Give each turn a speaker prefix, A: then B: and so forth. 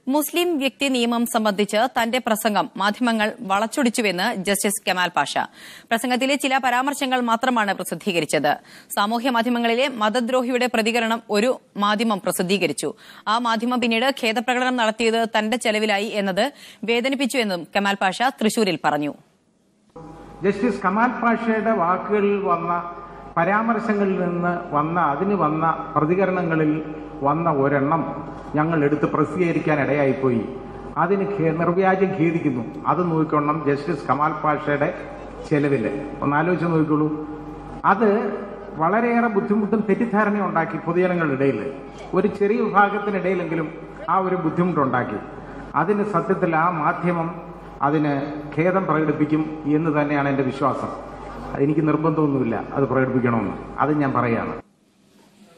A: മുസ്ലിം വ്യക്തി നിയമം സംബന്ധിച്ച് തന്റെ പ്രസംഗം മാധ്യമങ്ങൾ വളച്ചൊടിച്ചുവെന്ന് ജസ്റ്റിസ് കെമാൽ പാഷ പ്രസംഗത്തിലെ ചില പരാമർശങ്ങൾ മാത്രമാണ് പ്രസിദ്ധീകരിച്ചത് സാമൂഹ്യ മാധ്യമങ്ങളിലെ മതദ്രോഹിയുടെ പ്രതികരണം ഒരു മാധ്യമം പ്രസിദ്ധീകരിച്ചു ആ മാധ്യമം പിന്നീട് ഖേദപ്രകടനം നടത്തിയത് തന്റെ ചെലവിലായി എന്നത് വേദനിപ്പിച്ചുവെന്നും കെമാൽ പാഷ തൃശൂരിൽ പറഞ്ഞു
B: ജസ്റ്റിസ് കമാൽ പാഷയുടെ വാക്കുകളിൽ വന്ന പരാമർശങ്ങളിൽ നിന്ന് വന്ന അതിന് വന്ന പ്രതികരണങ്ങളിൽ വന്ന ഒരെണ്ണം ഞങ്ങൾ എടുത്ത് പ്രസിദ്ധീകരിക്കാൻ ഇടയായിപ്പോയി അതിന് ഖേ- നിർവ്യാജം ഖേദിക്കുന്നു അത് നോക്കിക്കൊള്ളം ജസ്റ്റിസ് കമാൽ പാഷയുടെ ചെലവിൽ ഒന്നാലോചിച്ച് നോക്കിക്കോളൂ അത് വളരെയേറെ ബുദ്ധിമുട്ടും തെറ്റിദ്ധാരണയും ഉണ്ടാക്കി പൊതുജനങ്ങളുടെ ഇടയിൽ ഒരു ചെറിയ വിഭാഗത്തിനിടയിലെങ്കിലും ആ ഒരു ബുദ്ധിമുട്ടുണ്ടാക്കി അതിന് സത്യത്തിൽ ആ മാധ്യമം അതിന് ഖേദം പ്രകടിപ്പിക്കും എന്ന് തന്നെയാണ് എൻ്റെ വിശ്വാസം എനിക്ക് നിർബന്ധമൊന്നുമില്ല അത് പ്രകടിപ്പിക്കണമെന്ന് അത് ഞാൻ പറയുകയാണ്